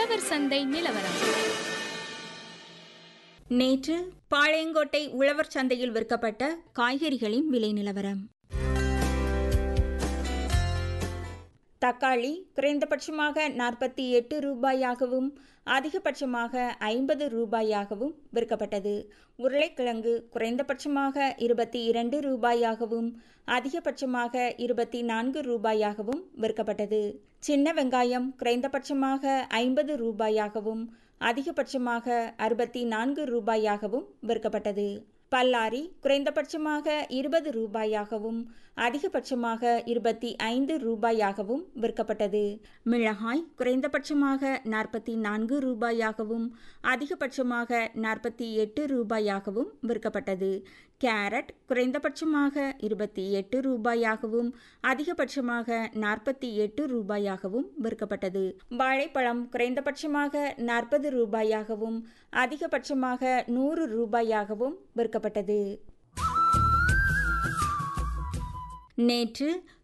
உழவர் சந்தை நிலவரம் நேற்று பாளையங்கோட்டை உழவர் சந்தையில் விற்கப்பட்ட காய்கறிகளின் விலை நிலவரம் தக்காளி குறைந்தபட்சமாக நாற்பத்தி எட்டு ரூபாயாகவும் அதிகபட்சமாக ஐம்பது ரூபாயாகவும் விற்கப்பட்டது உருளைக்கிழங்கு குறைந்தபட்சமாக இருபத்தி இரண்டு ரூபாயாகவும் அதிகபட்சமாக இருபத்தி நான்கு ரூபாயாகவும் விற்கப்பட்டது சின்ன வெங்காயம் குறைந்தபட்சமாக ஐம்பது ரூபாயாகவும் அதிகபட்சமாக அறுபத்தி நான்கு ரூபாயாகவும் விற்கப்பட்டது பல்லாரி குறைந்தபட்சமாக இருபது ரூபாயாகவும் அதிகபட்சமாக இருபத்தி ஐந்து ரூபாயாகவும் விற்கப்பட்டது மிளகாய் குறைந்தபட்சமாக நாற்பத்தி நான்கு ரூபாயாகவும் அதிகபட்சமாக நாற்பத்தி எட்டு ரூபாயாகவும் விற்கப்பட்டது கேரட் குறைந்தபட்சமாக இருபத்தி எட்டு ரூபாயாகவும் அதிகபட்சமாக நாற்பத்தி எட்டு ரூபாயாகவும் விற்கப்பட்டது வாழைப்பழம் குறைந்தபட்சமாக நாற்பது ரூபாயாகவும் அதிகபட்சமாக நூறு ரூபாயாகவும் விற்கப்பட்டது நேற்று